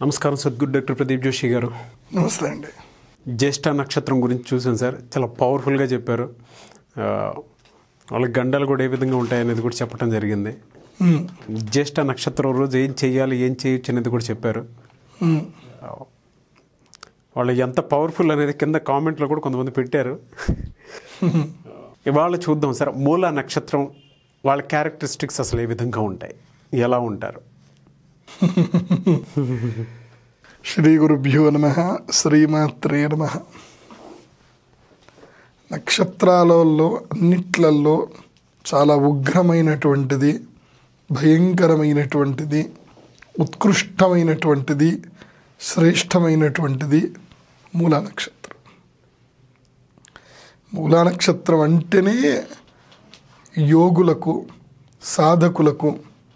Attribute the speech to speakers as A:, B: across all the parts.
A: నమస్కారం సద్గురు డాక్టర్ ప్రదీప్ జోషి గారు
B: నమస్తే అండి
A: జ్యేష్ఠ నక్షత్రం గురించి చూసాను సార్ చాలా పవర్ఫుల్గా చెప్పారు ఆ, వాళ్ళకి గండాలు కూడా ఏ విధంగా ఉంటాయనేది కూడా చెప్పడం జరిగింది
B: మ్మ్.
A: జ్యేష్ఠ నక్షత్రం రోజు ఏం చేయాలి ఏం చేయొచ్చు అనేది కూడా చెప్పారు
B: మ్మ్.
A: వాళ్ళు ఎంత పవర్ఫుల్ అనేది కింద కామెంట్లో కూడా కొంతమంది పెట్టారు ఇవాళ చూద్దాం సార్ మూల నక్షత్రం వాళ్ళ క్యారెక్టరిస్టిక్స్ అసలు ఏ విధంగా ఉంటాయి ఎలా ఉంటారు
B: శ్రీ గురుభ్యో నమ శ్రీమాత్రే నమ నక్షత్రాలలో అన్నిట్లలో చాలా ఉగ్రమైనటువంటిది భయంకరమైనటువంటిది ఉత్కృష్టమైనటువంటిది శ్రేష్టమైనటువంటిది మూలా నక్షత్రం మూలా నక్షత్రం అంటేనే యోగులకు సాధకులకు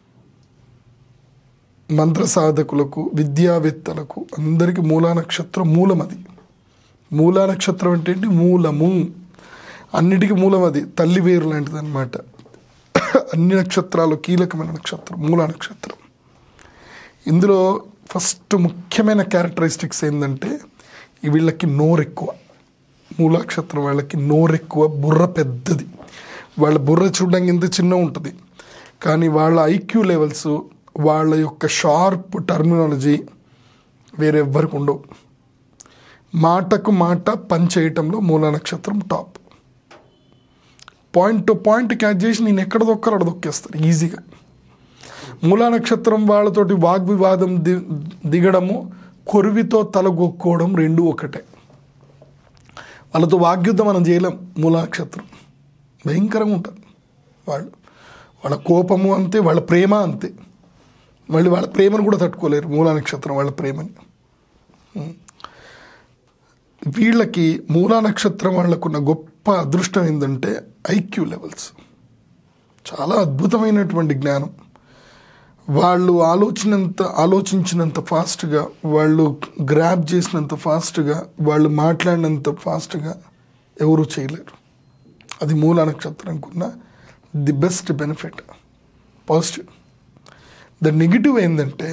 B: మంత్ర సాధకులకు విద్యావేత్తలకు అందరికీ మూలా నక్షత్రం మూలం అది మూలా నక్షత్రం అంటే ఏంటి మూలము అన్నిటికీ మూలం అది తల్లి వేరు లాంటిది అనమాట అన్ని నక్షత్రాలు కీలకమైన నక్షత్రం మూలా నక్షత్రం ఇందులో ఫస్ట్ ముఖ్యమైన క్యారెక్టరిస్టిక్స్ ఏంటంటే ఈ వీళ్ళకి నోరు ఎక్కువ మూలాక్షత్రం వాళ్ళకి నోరు ఎక్కువ బుర్ర పెద్దది వాళ్ళ బుర్ర చూడడానికి ఇంత చిన్న ఉంటుంది కానీ వాళ్ళ ఐక్యూ లెవెల్స్ వాళ్ళ యొక్క షార్ప్ టర్మినాలజీ వేరెవ్వరికి ఉండవు మాటకు మాట పని చేయటంలో మూలా నక్షత్రం top point to point catch చేసి నేను ఎక్కడ దొక్కాలో అక్కడ దొక్కేస్తారు ఈజీగా మూలా నక్షత్రం వాళ్ళతోటి వాగ్వివాదం ది దిగడము కొరివితో తలగొక్కోవడం రెండు ఒకటే వాళ్ళతో వాగ్యుద్ధం మనం చేయలేం మూలా నక్షత్రం భయంకరంగా ఉంటుంది వాళ్ళు వాళ్ళ కోపము అంతే వాళ్ళ ప్రేమ అంతే మళ్ళీ వాళ్ళ ప్రేమను కూడా తట్టుకోలేరు మూలా నక్షత్రం వాళ్ళ ప్రేమని ఉం. వీళ్ళకి మూలా నక్షత్రం వాళ్ళకున్న గొప్ప అదృష్టం ఏంటంటే ఐక్యూ లెవెల్స్ చాలా అద్భుతమైనటువంటి జ్ఞానం వాళ్ళు ఆలోచనంత ఆలోచించినంత ఫాస్ట్గా వాళ్ళు గ్రాప్ చేసినంత ఫాస్ట్గా వాళ్ళు మాట్లాడినంత ఫాస్ట్గా ఎవరు చేయలేరు అది మూల నక్షత్రంకి ఉన్న the best benefit positive the negative ఏంటంటే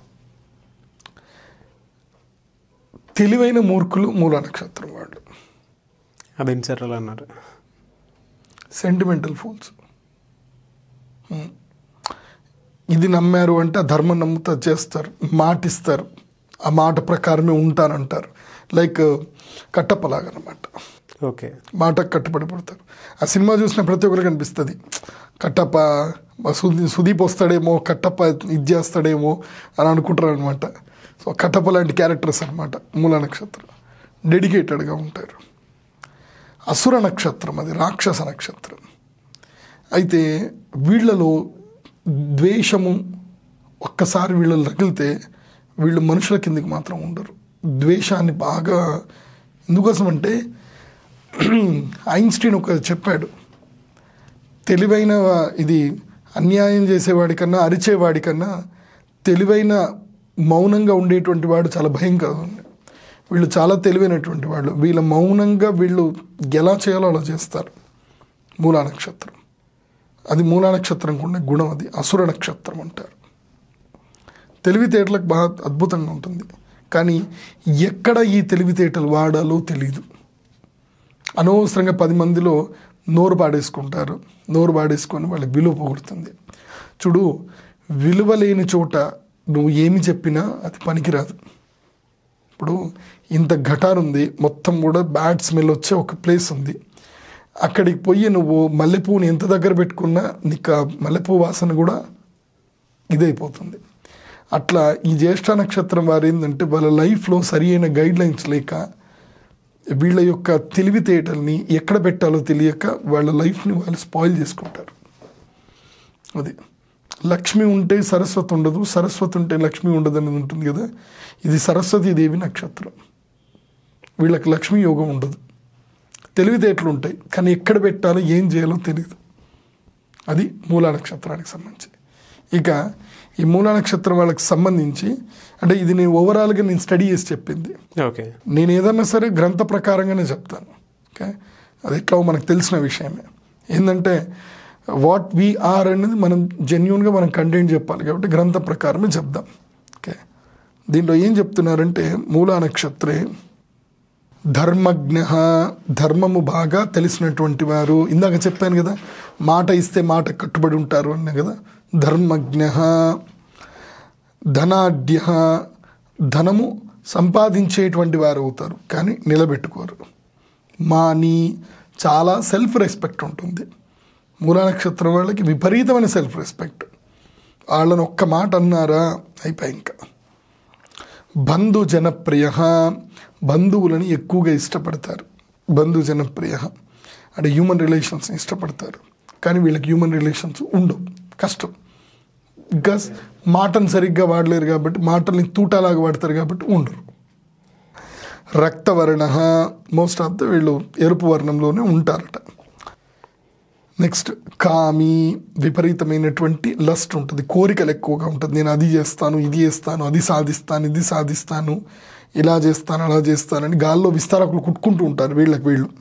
B: తెలివైన మూర్ఖులు మూల నక్షత్రం వాళ్ళు
A: అదేంటి సార్ అలా అన్నారు
B: సెంటిమెంటల్ ఫూల్స్ ఇది నమ్మారు అంటే ఆ ధర్మం నమ్ముతా చేస్తారు మాట ఇస్తారు ఆ మాట ప్రకారమే ఉంటానంటారు లైక్ కట్టప్పలాగనమాట
A: ఓకే
B: మాటకు కట్టుబడి పడతారు ఆ సినిమా చూసిన ప్రతి ఒక్కరికి అనిపిస్తుంది కట్టప్ప మా సుదీ సుదీప్ వస్తాడేమో కట్టప్ప ఇది చేస్తాడేమో అని అనుకుంటారు అనమాట సో కట్టప్ప లాంటి క్యారెక్టర్స్ అనమాట మూల నక్షత్రం డెడికేటెడ్గా ఉంటారు అసుర నక్షత్రం అది రాక్షస నక్షత్రం అయితే వీళ్ళలో ద్వేషము ఒక్కసారి వీళ్ళు తగిలితే వీళ్ళు మనుషుల కిందకి మాత్రం ఉండరు ద్వేషాన్ని బాగా ఎందుకోసం అంటే ఐన్స్టీన్ ఒక చెప్పాడు తెలివైన ఇది అన్యాయం చేసేవాడికన్నా అరిచేవాడికన్నా తెలివైన మౌనంగా ఉండేటువంటి వాడు చాలా భయంకరం వీళ్ళు చాలా తెలివైనటువంటి వాళ్ళు వీళ్ళ మౌనంగా వీళ్ళు ఎలా చేయాలో అలా చేస్తారు మూలా నక్షత్రం అది మూలా నక్షత్రంకు ఉండే గుణం అది అసుర నక్షత్రం అంటారు తెలివితేటలకు బాగా అద్భుతంగా ఉంటుంది కానీ ఎక్కడ ఈ తెలివితేటలు వాడాలో తెలియదు అనవసరంగా పది మందిలో నోరు పాడేసుకుంటారు నోరు పాడేసుకొని వాళ్ళకి విలువ పోగొడుతుంది చూడు విలువ లేని చోట నువ్వు ఏమి చెప్పినా అది పనికిరాదు ఇప్పుడు ఇంత ఘటార్ ఉంది మొత్తం కూడా బ్యాడ్ స్మెల్ వచ్చే ఒక ప్లేస్ ఉంది అక్కడికి పోయి నువ్వు మల్లెపూని ఎంత దగ్గర పెట్టుకున్నా నీకు ఆ మల్లెపూ వాసన కూడా ఇదైపోతుంది అట్లా ఈ జ్యేష్ఠ నక్షత్రం వారు ఏంటంటే వాళ్ళ లైఫ్లో సరి అయిన గైడ్ లైన్స్ లేక వీళ్ళ యొక్క తెలివితేటల్ని ఎక్కడ పెట్టాలో తెలియక వాళ్ళ లైఫ్ని వాళ్ళు స్పాయిల్ చేసుకుంటారు అది లక్ష్మి ఉంటే సరస్వతి ఉండదు సరస్వతి ఉంటే లక్ష్మి ఉండదు అనేది ఉంటుంది కదా ఇది సరస్వతీదేవి నక్షత్రం వీళ్ళకి లక్ష్మీ యోగం ఉండదు తెలివితేటలు ఉంటాయి కానీ ఎక్కడ పెట్టాలో ఏం చేయాలో తెలియదు అది మూలా నక్షత్రానికి సంబంధించి ఇక ఈ మూలా నక్షత్రం వాళ్ళకి సంబంధించి అంటే ఇది నేను ఓవరాల్గా నేను స్టడీ చేసి చెప్పింది
A: ఓకే
B: నేను ఏదన్నా సరే గ్రంథ ప్రకారంగానే చెప్తాను ఓకే అది ఎట్లా మనకు తెలిసిన విషయమే ఏంటంటే వాట్ వి ఆర్ అనేది మనం జెన్యున్గా మనం కంటెంట్ చెప్పాలి కాబట్టి గ్రంథ ప్రకారమే చెప్దాం ఓకే దీంట్లో ఏం చెప్తున్నారంటే మూలా నక్షత్రే ధర్మజ్ఞ ధర్మము బాగా తెలిసినటువంటి వారు ఇందాక చెప్పాను కదా మాట ఇస్తే మాట కట్టుబడి ఉంటారు అన్న కదా ధర్మజ్ఞ ధనాఢ్య ధనము సంపాదించేటువంటి వారు అవుతారు కానీ నిలబెట్టుకోరు మాని చాలా సెల్ఫ్ రెస్పెక్ట్ ఉంటుంది మూలా నక్షత్రం వాళ్ళకి విపరీతమైన సెల్ఫ్ రెస్పెక్ట్ వాళ్ళని ఒక్క మాట అన్నారా అయిపోయి ఇంకా బంధు జనప్రియ బంధువులని ఎక్కువగా ఇష్టపడతారు బంధు జనప్రియ అంటే హ్యూమన్ రిలేషన్స్ని ఇష్టపడతారు కానీ వీళ్ళకి హ్యూమన్ రిలేషన్స్ ఉండవు కష్టం బికాస్ మాటను సరిగ్గా వాడలేరు కాబట్టి మాటల్ని తూటాలాగా వాడతారు కాబట్టి ఉండరు రక్తవర్ణ మోస్ట్ ఆఫ్ ద వీళ్ళు ఎరుపు వర్ణంలోనే ఉంటారట నెక్స్ట్ కామి విపరీతమైనటువంటి లస్ట్ ఉంటుంది కోరికలు ఎక్కువగా ఉంటుంది నేను అది చేస్తాను ఇది చేస్తాను అది సాధిస్తాను ఇది సాధిస్తాను ఇలా చేస్తాను అలా చేస్తానని గాల్లో విస్తారకులు కుట్టుకుంటూ ఉంటారు వీళ్ళకి వీళ్ళు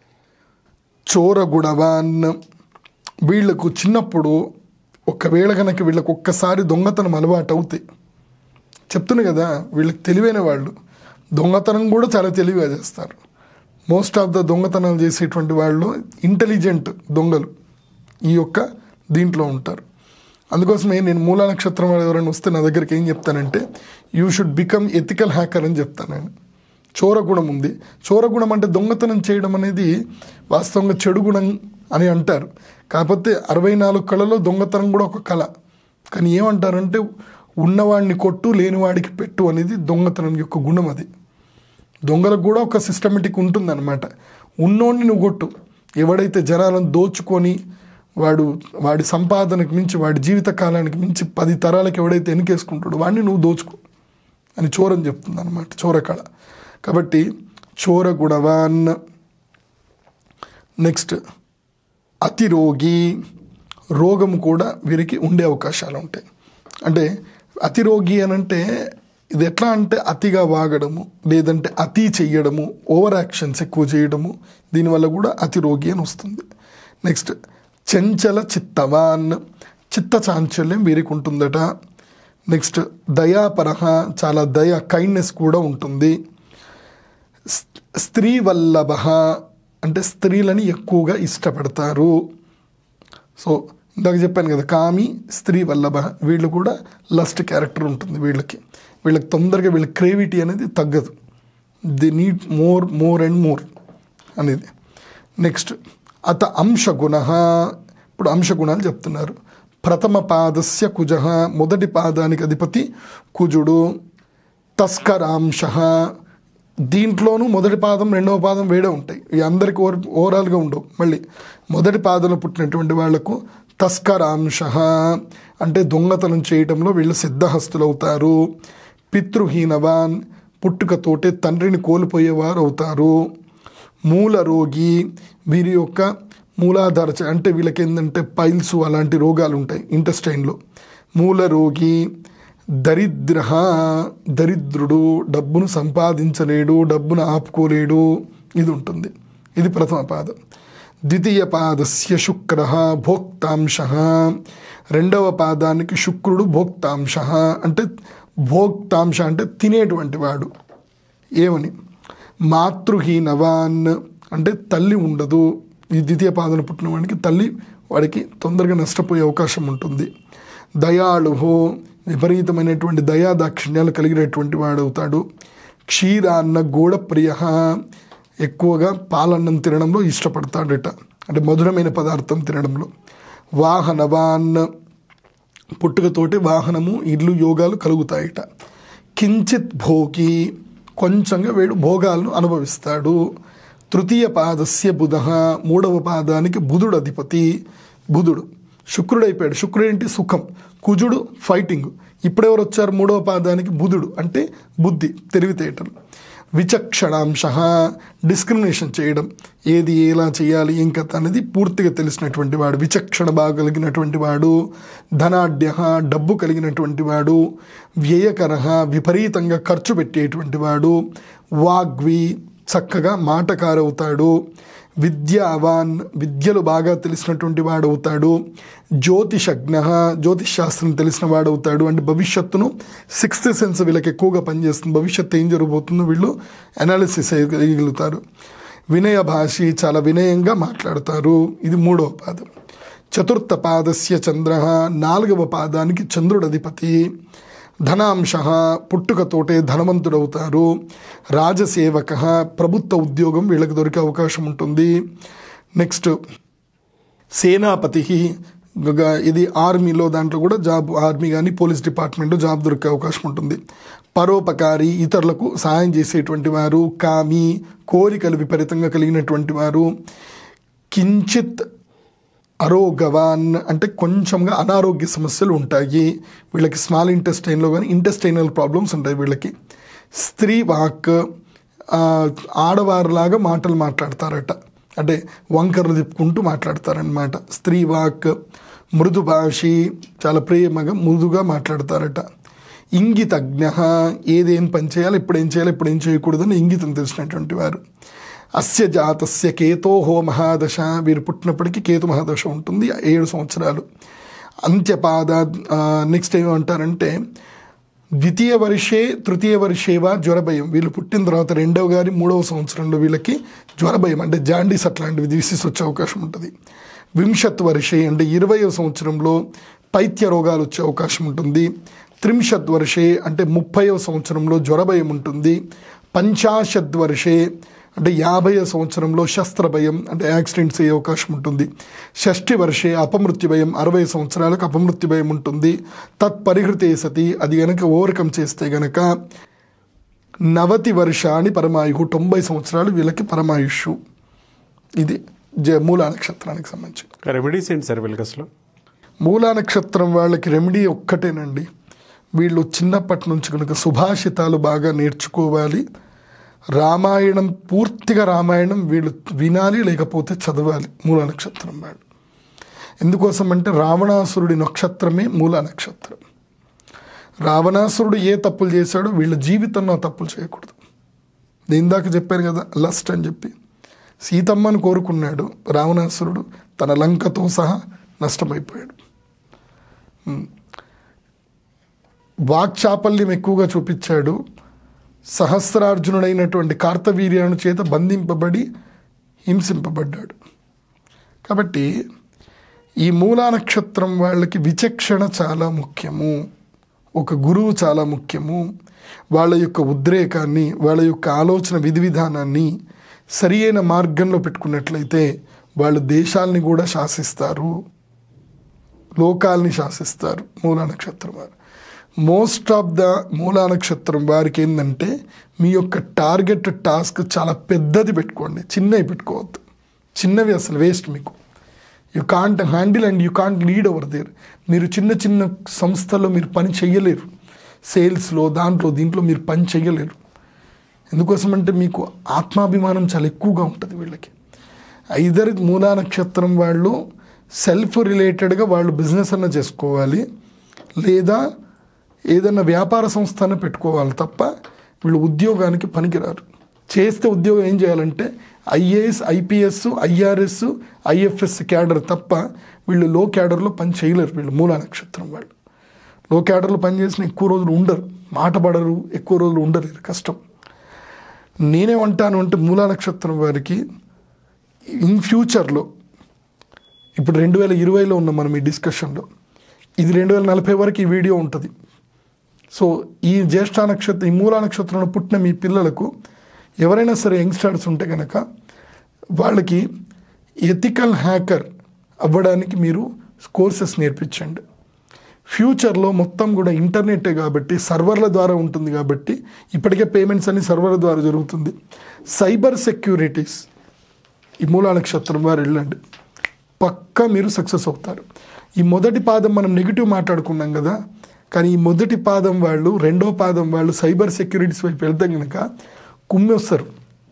B: చోరగుడవాన్ వీళ్ళకు చిన్నప్పుడు ఒకవేళ కనుక వీళ్ళకు ఒక్కసారి దొంగతనం అలవాటు అవుతాయి చెప్తున్నా కదా వీళ్ళకి తెలివైన వాళ్ళు దొంగతనం కూడా చాలా తెలివిగా చేస్తారు మోస్ట్ ఆఫ్ ద దొంగతనాలు చేసేటువంటి వాళ్ళు ఇంటెలిజెంట్ దొంగలు ఈ యొక్క దీంట్లో ఉంటారు అందుకోసమే నేను మూలా నక్షత్రం వాళ్ళు ఎవరైనా వస్తే నా దగ్గరికి ఏం చెప్తానంటే you should become ethical hacker అని చెప్తాను నేను చోరగుణం ఉంది చోరగుణం అంటే దొంగతనం చేయడం అనేది వాస్తవంగా చెడు గుణం అని అంటారు కాకపోతే అరవై నాలుగు కళలో దొంగతనం కూడా ఒక కళ కానీ ఏమంటారంటే ఉన్నవాడిని కొట్టు లేనివాడికి పెట్టు అనేది దొంగతనం యొక్క గుణం అది దొంగలకు కూడా ఒక సిస్టమేటిక్ ఉంటుందన్నమాట ఉన్నోడిని నువ్వు కొట్టు ఎవడైతే జనాలను దోచుకొని వాడు వాడి సంపాదనకు మించి వాడి జీవిత కాలానికి మించి పది తరాలకు ఎవడైతే ఎన్నికేసుకుంటాడో వాడిని నువ్వు దోచుకో అని చోరని చెప్తుంది అనమాట చోరకళ కాబట్టి చోర గుణవాన్ నెక్స్ట్ అతిరోగి రోగం కూడా వీరికి ఉండే అవకాశాలు ఉంటాయి అంటే అతిరోగి అని అంటే ఇది ఎట్లా అంటే అతిగా వాగడము లేదంటే అతి చెయ్యడము ఓవర్ యాక్షన్స్ ఎక్కువ చేయడము దీనివల్ల కూడా అతిరోగి అని వస్తుంది నెక్స్ట్ చెంచల చిత్తవాన్ చిత్త చాంచల్యం వీరికి ఉంటుందట నెక్స్ట్ దయాపరహ చాలా దయ కైండ్నెస్ కూడా ఉంటుంది స్త్రీ వల్లభ అంటే స్త్రీలని ఎక్కువగా ఇష్టపడతారు సో ఇందాక చెప్పాను కదా కామి స్త్రీ వల్లభ వీళ్ళు కూడా లస్ట్ క్యారెక్టర్ ఉంటుంది వీళ్ళకి వీళ్ళకి తొందరగా వీళ్ళ క్రేవిటీ అనేది తగ్గదు the need more more and more అనేది నెక్స్ట్ అత అంశగుణ ఇప్పుడు అంశగుణాలు చెప్తున్నారు ప్రథమ పాదస్య కుజ మొదటి పాదానికి అధిపతి కుజుడు తస్కరాంశ దీంట్లోనూ మొదటి పాదం రెండవ పాదం వేడే ఉంటాయి ఇవి అందరికి ఓవర్ ఓవరాల్గా ఉండవు మళ్ళీ మొదటి పాదంలో పుట్టినటువంటి వాళ్లకు తస్కరాంశ అంటే దొంగతనం చేయటంలో వీళ్ళు సిద్ధహస్తులు అవుతారు పితృహీనవాన్ పుట్టుకతోటే తండ్రిని కోల్పోయేవారు అవుతారు మూల రోగి వీరి యొక్క మూలాధార చ- అంటే వీళ్ళకి ఏంటంటే పైల్స్ అలాంటి రోగాలు ఉంటాయి ఇంటెస్టైన్లో మూల రోగి దరిద్ర దరిద్రుడు డబ్బును సంపాదించలేడు డబ్బును ఆపుకోలేడు ఇది ఉంటుంది ఇది ప్రథమ పాదం ద్వితీయ పాదస్య శుక్ర భోక్తాంశ రెండవ పాదానికి శుక్రుడు భోక్తాంశ అంటే భోక్తాంశ అంటే తినేటువంటి వాడు ఏమని మాతృహీనవాన్ అంటే తల్లి ఉండదు ఈ ద్వితీయ పాదన పుట్టిన వాడికి తల్లి వాడికి తొందరగా నష్టపోయే అవకాశం ఉంటుంది దయాళుహో విపరీతమైనటువంటి దయా దాక్షిణ్యాలు కలిగినటువంటి వాడు అవుతాడు క్షీరాన్న గోడప్రియ ఎక్కువగా పాలన్నం తినడంలో ఇష్టపడతాడట అంటే మధురమైన పదార్థం తినడంలో వాహనవాన్ పుట్టుకతోటి వాహనము ఇల్లు యోగాలు కలుగుతాయట కించిత్ భోగి కొంచెంగా వీడు భోగాలను అనుభవిస్తాడు తృతీయ పాదస్య బుధ మూడవ పాదానికి బుధుడు అధిపతి బుధుడు శుక్రుడు అయిపోయాడు శుక్రుడు ఏంటి సుఖం కుజుడు ఫైటింగ్ ఇప్పుడెవరు వచ్చారు మూడవ పాదానికి బుధుడు అంటే బుద్ధి తెలివితేటలు విచక్షణాంశ డిస్క్రిమినేషన్ చేయడం ఏది ఎలా చేయాలి ఏం కథ అనేది పూర్తిగా తెలిసినటువంటి వాడు విచక్షణ బాగా కలిగినటువంటి వాడు ధనాఢ్య డబ్బు కలిగినటువంటి వాడు వ్యయకర విపరీతంగా ఖర్చు పెట్టేటువంటి వాడు వాగ్వి చక్కగా మాటకారవుతాడు విద్యావాన్ విద్యలు బాగా తెలిసినటువంటి వాడవుతాడు జ్యోతిషజ్ఞ జ్యోతిష్ శాస్త్రం తెలిసిన వాడవుతాడు అంటే భవిష్యత్తును సిక్స్త్ సెన్స్ వీళ్ళకి ఎక్కువగా పనిచేస్తుంది భవిష్యత్తు ఏం జరగబోతుందో వీళ్ళు అనాలిసిస్ చేయగలుగుతారు వినయ భాషి చాలా వినయంగా మాట్లాడతారు ఇది మూడవ పాదం చతుర్థ పాదస్య చంద్ర నాలుగవ పాదానికి చంద్రుడు అధిపతి ధనాంశ పుట్టుకతోటే ధనవంతుడవుతారు రాజసేవక ప్రభుత్వ ఉద్యోగం వీళ్ళకి దొరికే అవకాశం ఉంటుంది నెక్స్ట్ సేనాపతి గ- ఇది ఆర్మీలో దాంట్లో కూడా జాబ్ ఆర్మీ కానీ పోలీస్ డిపార్ట్మెంట్ జాబ్ దొరికే అవకాశం ఉంటుంది పరోపకారి ఇతరులకు సహాయం చేసేటువంటి వారు కామి కోరికలు విపరీతంగా కలిగినటువంటి వారు కించిత్ అరోగవాన్ అంటే కొంచెంగా అనారోగ్య సమస్యలు ఉంటాయి వీళ్ళకి స్మాల్ ఇంటెస్టైన్లో కానీ ఇంటెస్టైనల్ ప్రాబ్లమ్స్ ఉంటాయి వీళ్ళకి స్త్రీ వాక్ ఆ, ఆడవారిలాగా మాటలు మాట్లాడతారట అంటే వంకరలు తిప్పుకుంటూ మాట్లాడతారనమాట స్త్రీ వాక్ మృదు భాషి చాలా ప్రేమగా మృదుగా మాట్లాడతారట ఇంగితజ్ఞ ఏదేం పని చేయాలి ఇప్పుడు ఏం చేయాలి ఇప్పుడు ఏం చేయకూడదని ఇంగితం తెలిసినటువంటి వారు అస్య జాతస్య కేతోహో మహాదశ వీరు పుట్టినప్పటికీ కేతు మహాదశ ఉంటుంది ఏడు సంవత్సరాలు అంత్యపాద నెక్స్ట్ ఏమంటారంటే ద్వితీయ వర్షే తృతీయ వర్షేవా జ్వరభయం వీళ్ళు పుట్టిన తర్వాత రెండవ గారి మూడవ సంవత్సరంలో వీళ్ళకి జ్వరభయం అంటే జాండీస్ అట్లాంటివి దివిసిస్ వచ్చే అవకాశం ఉంటుంది వింశత్ వర్షే అంటే ఇరవయవ సంవత్సరంలో పైత్య రోగాలు వచ్చే అవకాశం ఉంటుంది త్రింశత్ వర్షే అంటే ముప్పైవ సంవత్సరంలో జ్వరభయం ఉంటుంది పంచాశత్ వర్షే అంటే యాభై సంవత్సరంలో శస్త్రభయం అంటే యాక్సిడెంట్స్ అయ్యే అవకాశం ఉంటుంది షష్ఠి వర్షే అపమృత్యు భయం అరవై సంవత్సరాలకు అపమృత్యు భయం ఉంటుంది తత్పరిహృతే సతి అది గనక ఓవర్కమ్ చేస్తే గనక నవతి వర్షాన్ని పరమాయుహు తొంభై సంవత్సరాలు వీళ్ళకి పరమాయుష్ ఇది జ మూలా నక్షత్రానికి సంబంధించి
A: రెమెడీస్ ఏంటి సార్ వీళ్ళకి అసలు
B: మూలా నక్షత్రం వాళ్ళకి రెమెడీ ఒక్కటేనండి వీళ్ళు చిన్నప్పటి నుంచి కనుక సుభాషితాలు బాగా నేర్చుకోవాలి రామాయణం పూర్తిగా రామాయణం వీళ్ళు వినాలి లేకపోతే చదవాలి మూలా నక్షత్రం వాళ్ళు ఎందుకోసం అంటే రావణాసురుడి నక్షత్రమే మూలా నక్షత్రం రావణాసురుడు ఏ తప్పులు చేశాడో వీళ్ళ జీవితంలో ఆ తప్పులు చేయకూడదు నేను ఇందాక చెప్పాను కదా లస్ట్ అని చెప్పి సీతమ్మను కోరుకున్నాడు రావణాసురుడు తన లంకతో సహా నష్టమైపోయాడు ఉమ్. వాక్చాపల్యం ఎక్కువగా చూపించాడు సహస్రార్జునుడైనటువంటి కార్తవీర్యాను చేత బంధింపబడి హింసింపబడ్డాడు కాబట్టి ఈ మూలా నక్షత్రం వాళ్ళకి విచక్షణ చాలా ముఖ్యము ఒక గురువు చాలా ముఖ్యము వాళ్ళ యొక్క ఉద్రేకాన్ని వాళ్ళ యొక్క ఆలోచన విధి విధానాన్ని సరి అయిన మార్గంలో పెట్టుకున్నట్లయితే వాళ్ళు దేశాల్ని కూడా శాసిస్తారు లోకాల్ని శాసిస్తారు మూలా నక్షత్రం వారు మోస్ట్ ఆఫ్ ద మూలా నక్షత్రం వారికి ఏంటంటే మీ యొక్క టార్గెట్ టాస్క్ చాలా పెద్దది పెట్టుకోండి చిన్నవి పెట్టుకోవద్దు చిన్నవి అసలు వేస్ట్ మీకు you can't handle and you can't lead over there మీరు చిన్న చిన్న సంస్థల్లో మీరు పని చెయ్యలేరు సేల్స్లో దాంట్లో దీంట్లో మీరు పని చెయ్యలేరు ఎందుకోసం అంటే మీకు ఆత్మాభిమానం చాలా ఎక్కువగా ఉంటుంది వీళ్ళకి ఐదర్ మూలా నక్షత్రం వాళ్ళు సెల్ఫ్ రిలేటెడ్గా వాళ్ళు బిజినెస్ అన్న చేసుకోవాలి లేదా ఏదైనా వ్యాపార సంస్థ అన్న పెట్టుకోవాలి తప్ప వీళ్ళు ఉద్యోగానికి పనికిరారు చేస్తే ఉద్యోగం ఏం చేయాలంటే IAS IPS IRS IFS cadre తప్ప వీళ్ళు లో క్యాడర్లో పని చేయలేరు వీళ్ళు మూలా నక్షత్రం వాళ్ళు లో క్యాడర్లో పనిచేసిన ఎక్కువ రోజులు ఉండరు మాట పడరు ఎక్కువ రోజులు ఉండరు ఇది కష్టం నేనేమంటాను అంటే మూలా నక్షత్రం వారికి ఇన్ ఫ్యూచర్లో ఇప్పుడు రెండు వేల ఇరవైలో ఉన్నాం మనం ఈ డిస్కషన్లో ఇది రెండు వేల నలభై వరకు ఈ వీడియో ఉంటుంది సో ఈ జ్యేష్ఠ నక్షత్రం ఈ మూలా నక్షత్రంలో పుట్టిన మీ పిల్లలకు ఎవరైనా సరే యంగ్స్టర్స్ ఉంటే కనుక వాళ్ళకి ఎథికల్ హ్యాకర్ అవ్వడానికి మీరు కోర్సెస్ నేర్పించండి ఫ్యూచర్లో మొత్తం కూడా ఇంటర్నెటే కాబట్టి సర్వర్ల ద్వారా ఉంటుంది కాబట్టి ఇప్పటికే పేమెంట్స్ అన్ని సర్వర్ల ద్వారా జరుగుతుంది సైబర్ సెక్యూరిటీస్ ఈ మూలా నక్షత్రం వారు వెళ్ళండి పక్కా మీరు సక్సెస్ అవుతారు ఈ మొదటి పాదం మనం నెగిటివ్ మాట్లాడుకున్నాం కదా కానీ ఈ మొదటి పాదం వాళ్ళు రెండో పాదం వాళ్ళు సైబర్ సెక్యూరిటీస్ వైపు వెళ్తే కనుక కుమ్మి వస్తారు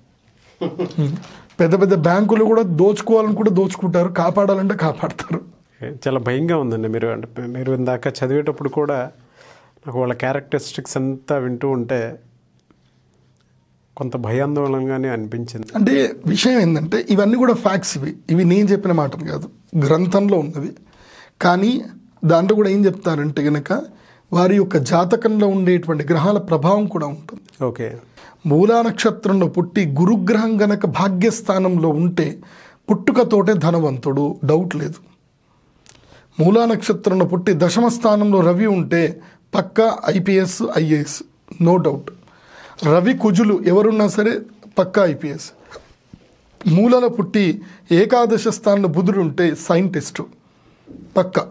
B: పెద్ద పెద్ద బ్యాంకులు కూడా దోచుకోవాలని కూడా దోచుకుంటారు కాపాడాలంటే కాపాడతారు
A: చాలా భయంగా ఉందండి మీరు అంటే మీరు ఇందాక చదివేటప్పుడు కూడా నాకు వాళ్ళ క్యారెక్టరిస్టిక్స్ అంతా వింటూ ఉంటే కొంత భయాందోళనగానే అనిపించింది
B: అంటే విషయం ఏంటంటే ఇవన్నీ కూడా ఫ్యాక్ట్స్ ఇవి ఇవి నేను చెప్పిన మాటలు కాదు గ్రంథంలో ఉన్నవి కానీ దాంట్లో కూడా ఏం చెప్తారంటే గనక వారి యొక్క జాతకంలో ఉండేటువంటి గ్రహాల ప్రభావం కూడా ఉంటుంది
A: ఓకే
B: మూలా నక్షత్రంలో పుట్టి గురుగ్రహం గనక భాగ్యస్థానంలో ఉంటే పుట్టుకతోటే ధనవంతుడు డౌట్ లేదు మూలా నక్షత్రంలో పుట్టి దశమ స్థానంలో రవి ఉంటే పక్కా ఐపీఎస్ ఐఏఎస్ నో డౌట్ రవి కుజులు ఎవరున్నా సరే పక్కా ఐపీఎస్ మూలలో పుట్టి ఏకాదశ స్థానంలో బుధుడు ఉంటే సైంటిస్టు పక్కా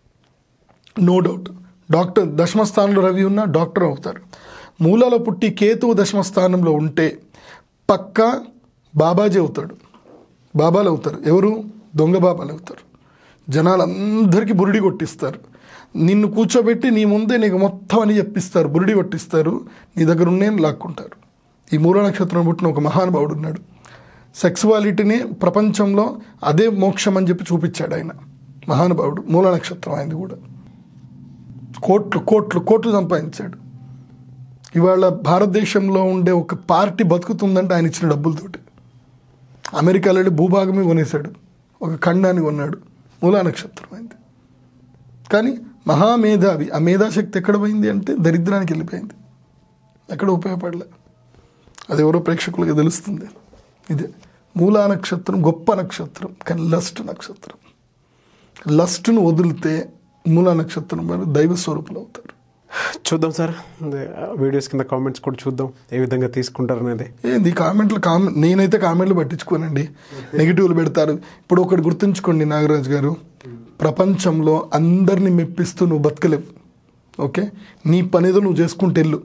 B: నో డౌట్ డాక్టర్ దశమ స్థానంలో రవి ఉన్నా డాక్టర్ అవుతారు మూలలో పుట్టి కేతువు దశమ స్థానంలో ఉంటే పక్కా బాబాజీ అవుతాడు బాబాలు అవుతారు ఎవరు దొంగ బాబాలు అవుతారు జనాలందరికీ బురిడి కొట్టిస్తారు నిన్ను కూర్చోబెట్టి నీ ముందే నీకు మొత్తం అని చెప్పిస్తారు బురిడి కొట్టిస్తారు నీ దగ్గర ఉన్నే లాక్కుంటారు ఈ మూల నక్షత్రం పుట్టిన ఒక మహానుభావుడు ఉన్నాడు సెక్సువాలిటీని ప్రపంచంలో అదే మోక్షం అని చెప్పి చూపించాడు ఆయన మహానుభావుడు మూల నక్షత్రం ఆయనది కూడా కోట్లు కోట్లు కోట్లు సంపాదించాడు ఇవాళ భారతదేశంలో ఉండే ఒక పార్టీ బతుకుతుందంటే ఆయన ఇచ్చిన డబ్బులతోటి అమెరికాలో వెళ్ళి భూభాగమే కొనేశాడు ఒక ఖండాన్ని కొన్నాడు మూలా నక్షత్రం అయింది కానీ మహామేధావి ఆ మేధాశక్తి ఎక్కడ పోయింది అంటే దరిద్రానికి వెళ్ళిపోయింది ఎక్కడ ఉపయోగపడలే అది ఎవరో ప్రేక్షకులకి తెలుస్తుంది ఇదే మూలా నక్షత్రం గొప్ప నక్షత్రం కానీ లస్ట్ నక్షత్రం లస్ట్ను వదిలితే మూలా నక్షత్రం వారు దైవ స్వరూపులు అవుతారు
A: చూద్దాం సార్ వీడియోస్ కింద కామెంట్స్ కూడా చూద్దాం ఏ విధంగా తీసుకుంటారు అనేది
B: ఏంది కామెంట్లు కామెంట్ నేనైతే కామెంట్లు పట్టించుకోనండి నెగిటివ్లు పెడతారు ఇప్పుడు ఒకటి గుర్తుంచుకోండి నాగరాజు గారు ప్రపంచంలో అందరినీ మెప్పిస్తూ నువ్వు బతకలేవు ఓకే నీ పనేదో నువ్వు చేసుకుంటే వెళ్ళు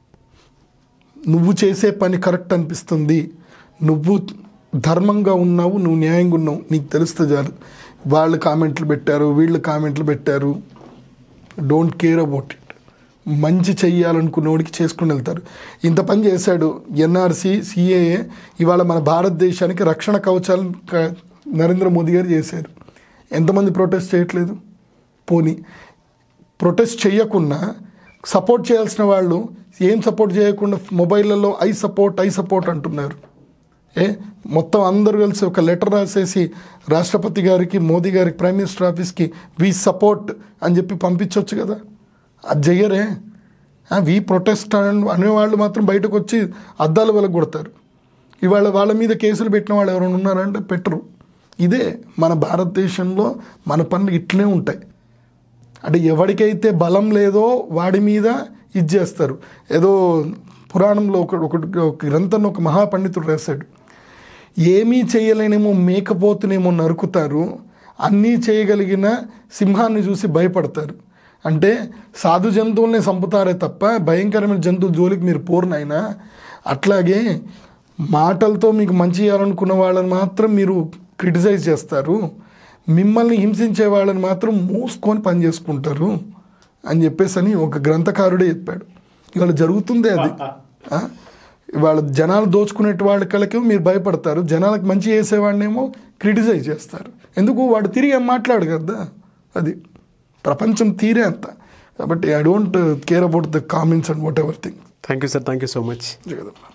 B: నువ్వు చేసే పని కరెక్ట్ అనిపిస్తుంది నువ్వు ధర్మంగా ఉన్నావు నువ్వు న్యాయంగా ఉన్నావు నీకు తెలిస్తే చాలు వాళ్ళు కామెంట్లు పెట్టారు వీళ్ళు కామెంట్లు పెట్టారు డోంట్ కేర్ అబౌట్ ఇట్ మంచి చెయ్యాలనుకున్నోడికి చేసుకుని వెళ్తారు ఇంత పని చేశాడు ఎన్ఆర్సి సిఏఏ ఇవాళ మన భారతదేశానికి రక్షణ కవచాలు క- నరేంద్ర మోదీ గారు చేశారు ఎంతమంది ప్రొటెస్ట్ చేయట్లేదు పోనీ ప్రొటెస్ట్ చేయకుండా సపోర్ట్ చేయాల్సిన వాళ్ళు ఏం సపోర్ట్ చేయకుండా మొబైల్లలో ఐ సపోర్ట్ ఐ సపోర్ట్ అంటున్నారు ఏ మొత్తం అందరూ కలిసి ఒక లెటర్ రాసేసి రాష్ట్రపతి గారికి మోదీ గారికి ప్రైమ్ మినిస్టర్ ఆఫీస్కి వి సపోర్ట్ అని చెప్పి పంపించవచ్చు కదా అది చెయ్యరే వి ప్రొటెస్ట్ అనేవాళ్ళు మాత్రం బయటకు వచ్చి అద్దాలు వెలగొడతారు ఇవాళ వాళ్ళ మీద కేసులు పెట్టిన వాళ్ళు ఎవరైనా ఉన్నారంటే పెట్టరు ఇదే మన భారతదేశంలో మన పనులు ఇట్లనే ఉంటాయి అంటే ఎవరికైతే బలం లేదో వాడి మీద ఇది చేస్తారు ఏదో పురాణంలో ఒక ఒకటి ఒక గ్రంథంలో ఒక మహాపండితుడు రాశాడు ఏమీ చేయలేనేమో మేకపోతునేమో నరుకుతారు అన్నీ చేయగలిగిన సింహాన్ని చూసి భయపడతారు అంటే సాధు జంతువుల్ని చంపుతారే తప్ప భయంకరమైన జంతువుల జోలికి మీరు పోరునైనా అట్లాగే మాటలతో మీకు మంచి చేయాలనుకున్న వాళ్ళని మాత్రం మీరు క్రిటిసైజ్ చేస్తారు మిమ్మల్ని హింసించే వాళ్ళని మాత్రం మూసుకొని పని చేసుకుంటారు అని చెప్పేసి అని ఒక గ్రంథకారుడే చెప్పాడు ఇవాళ జరుగుతుందే అది ఆ? ఇవాళ జనాలు దోచుకునే వాళ్ళ కలకి మీరు భయపడతారు జనాలకు మంచి చేసేవాడినేమో క్రిటిసైజ్ చేస్తారు ఎందుకు వాడు తిరిగి ఏం మాట్లాడు కదా అది ప్రపంచం తీరే అంత కాబట్టి I don't care about the comments and whatever thing
A: thank you sir thank you so much
B: Jagadamma